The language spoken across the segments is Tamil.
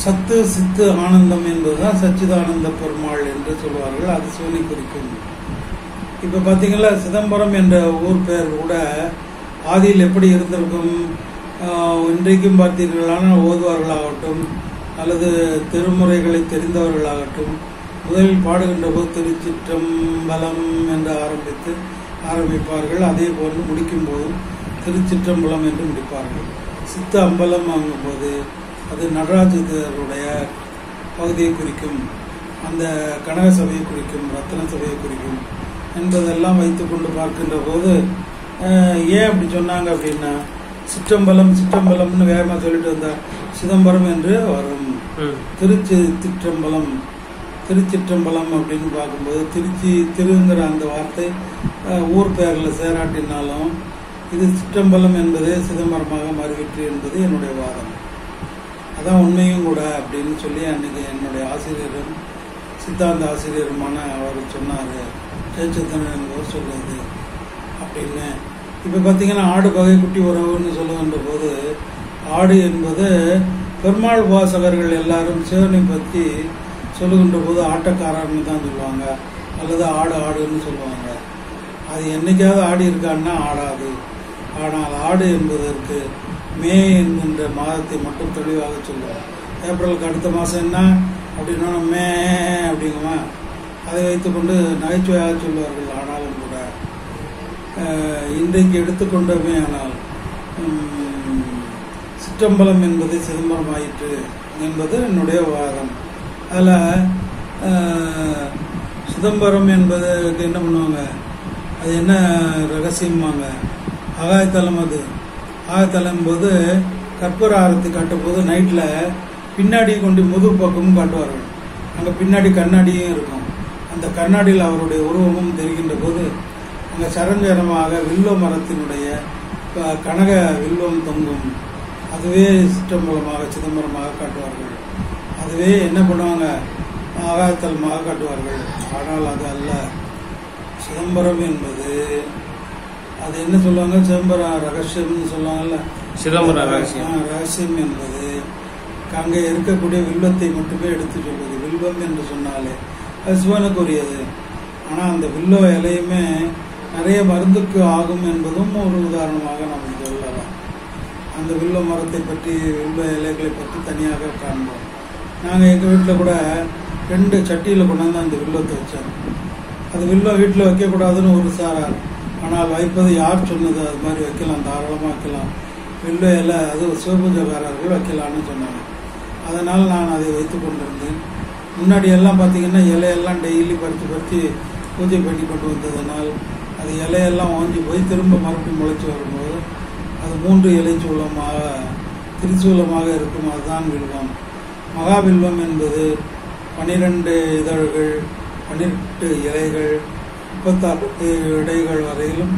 சத்து சித்து ஆனந்தம் என்பதுதான் சச்சிதானந்த பெருமாள் என்று சொல்வார்கள் அது சிவனை குறிக்கும் இப்ப பாத்தீங்களா சிதம்பரம் என்ற ஊர் பெயர் கூட ஆதியில் எப்படி இருந்திருக்கும் ஆஹ் இன்றைக்கும் பார்த்தீர்களான ஓதுவார்களாகட்டும் அல்லது திருமுறைகளை தெரிந்தவர்களாகட்டும் முதலில் பாடுகின்ற போது திருச்சிற்றம்பலம் என்று ஆரம்பித்து ஆரம்பிப்பார்கள் அதே போன்று முடிக்கும் போதும் திருச்சிற்றம்பலம் என்று முடிப்பார்கள் சித்த அம்பலம் வாங்கும்போது அது நடராஜருடைய பகுதியை குறிக்கும் அந்த கனக சபையை குறிக்கும் ரத்தன சபையை குறிக்கும் என்பதெல்லாம் வைத்துக்கொண்டு பார்க்கின்ற போது அஹ், ஏன் அப்படி சொன்னாங்க அப்படின்னா சிற்றம்பலம் சிற்றம்பலம்னு வேகமாக சொல்லிட்டு வந்தார் சிதம்பரம் என்று வரும் ம். திருச்சி திற்றம்பலம் திருச்சிற்றம்பலம் அப்படின்னு பார்க்கும்போது திருச்சி திருங்கிற அந்த வார்த்தை அஹ், ஊர் பெயரில் சேராட்டினாலும் இது சிற்றம்பலம் என்பதே சிதம்பரமாக மாறிவிட்டு என்பது என்னுடைய வாதம் அதான் உண்மையும் கூட அப்படின்னு சொல்லி அன்னைக்கு என்னுடைய ஆசிரியரும் சித்தாந்த ஆசிரியருமான அவர் சொன்னார் ஜெயச்சந்திரன் என்பவர் சொல்லுது அப்படின்னு இப்போ பார்த்தீங்கன்னா ஆடு பகை குட்டி உறவுன்னு சொல்லுகின்ற போது ஆடு என்பது பெருமாள் உபாசகர்கள் எல்லாரும் சிவனை பற்றி சொல்லுகின்ற போது ஆட்டக்காரர்னு தான் சொல்லுவாங்க அல்லது ஆடு ஆடுன்னு சொல்லுவாங்க அது என்னைக்காவது ஆடி இருக்கான்னா ஆடாது ஆனால் ஆடு என்பதற்கு மே என்கின்ற மாதத்தை மட்டும் தெளிவாக சொல்லுவோம் ஏப்ரலுக்கு அடுத்த மாதம் என்ன அப்படின்னா மே அப்படிங்குமா அதை வைத்துக்கொண்டு நகைச்சுவையாக சொல்லுவார்கள் ஆனாலும் கூட அஹ், இன்றைக்கு எடுத்துக்கொண்டோமே ஆனால் உம், சிற்றம்பலம் என்பது சிதம்பரம் ஆயிற்று என்பது என்னுடைய வாதம் அதில் சிதம்பரம் என்பதுக்கு என்ன பண்ணுவாங்க அது என்ன ரகசியமாங்க ஆகாயத்தலம் அது ஆகாயத்தலம் போது கற்பூர ஆரத்தி காட்டும் போது நைட்டில் பின்னாடி கொண்டு முதுகு பக்கமும் காட்டுவார்கள் அங்கே பின்னாடி கண்ணாடியும் இருக்கும் அந்த கண்ணாடியில் அவருடைய உருவமும் தெரிகின்ற போது அங்கே சரஞ்சரமாக வில்வ மரத்தினுடைய க- கனக வில்வம் தொங்கும் அதுவே சிற்றம்பலமாக சிதம்பரமாக காட்டுவார்கள் அதுவே என்ன பண்ணுவாங்க ஆகாயத்தலமாக காட்டுவார்கள் ஆனால் அது அல்ல சிதம்பரம் என்பது அது என்ன சொல்லுவாங்க சிதம்பரம் ரகசியம்னு சொல்லுவாங்கல்ல சிதம்பரம் ரகசியம். ஆ, ரகசியம் என்பது அங்கே இருக்கக்கூடிய வில்வத்தை மட்டுமே எடுத்து சொல்வது வில்வம் என்று சொன்னாலே அது சிவனுக்குரியது ஆனால் அந்த வில்வ இலையுமே நிறைய மருந்துக்கு ஆகும் என்பதும் ஒரு உதாரணமாக நாம் சொல்லலாம் அந்த வில்வ மரத்தை பற்றி வில்வ இலைகளை பற்றி தனியாக காண்போம் நாங்கள் எங்கள் வீட்டில் கூட ரெண்டு சட்டியில் கொண்டாந்து அந்த வில்வத்தை வச்சோம் அது வில்வம் வீட்டில் வைக்கக்கூடாதுன்னு ஒரு சாரார் ஆனால் வைப்பது யார் சொன்னது அது மாதிரி வைக்கலாம் தாராளமாக வைக்கலாம் வில்வ இலை அது சிவபூஜைக்காரர்கள் வைக்கலாம்னு சொன்னாங்க அதனால் நான் அதை வைத்து கொண்டிருந்தேன் முன்னாடி எல்லாம் பார்த்தீங்கன்னா இலையெல்லாம் டெய்லி பறித்து பறித்து பூஜை பண்ணி கொண்டு வந்ததனால் அது இலையெல்லாம் ஓஞ்சி போய் திரும்ப மறுபடியும் முளைச்சி வரும்போது அது மூன்று இலைச்சூலமாக திரிசூலமாக இருக்கும் அதுதான் வில்வம் மகாவில்வம் என்பது பனிரெண்டு இதழ்கள் பன்னிரெண்டு இலைகள் முப்பத்தாறு இடைகள் வரையிலும்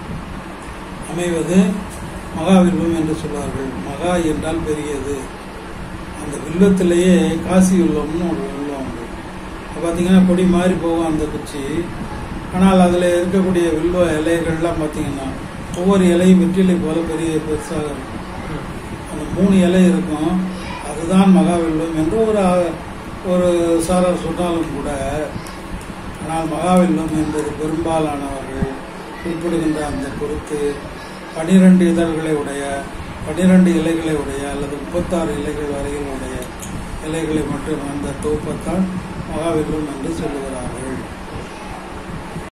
அமைவது மகாவில்வம் என்று சொல்வார்கள் மகா என்றால் பெரியது அந்த வில்வத்திலேயே காசி வில்வம்னு ஒரு வில்வம் உண்டு இப்போ பார்த்தீங்கன்னா கொடி மாறி போகும் அந்த குச்சி ஆனால் அதில் இருக்கக்கூடிய வில்வ இலைகள்லாம் பார்த்தீங்கன்னா ஒவ்வொரு இலையும் வெற்றிலை போல பெரிய பெருசாக இருக்கும் அந்த மூணு இலை இருக்கும் அதுதான் மகாவில்வம் என்று ஒரு ஆ- ஒரு சாரர் சொன்னாலும் கூட ஆனால் மகாவில்வம் என்பது பெரும்பாலானவர்கள் குறிப்பிடுகின்ற அந்த குருத்து பனிரெண்டு இதழ்களை உடைய பனிரெண்டு இலைகளை உடைய அல்லது முப்பத்தாறு இலைகள் வரையில் உடைய இலைகளை மட்டும் அந்த தொகுப்பத்தான் மகாவில்வம் என்று சொல்லுகிறார்கள்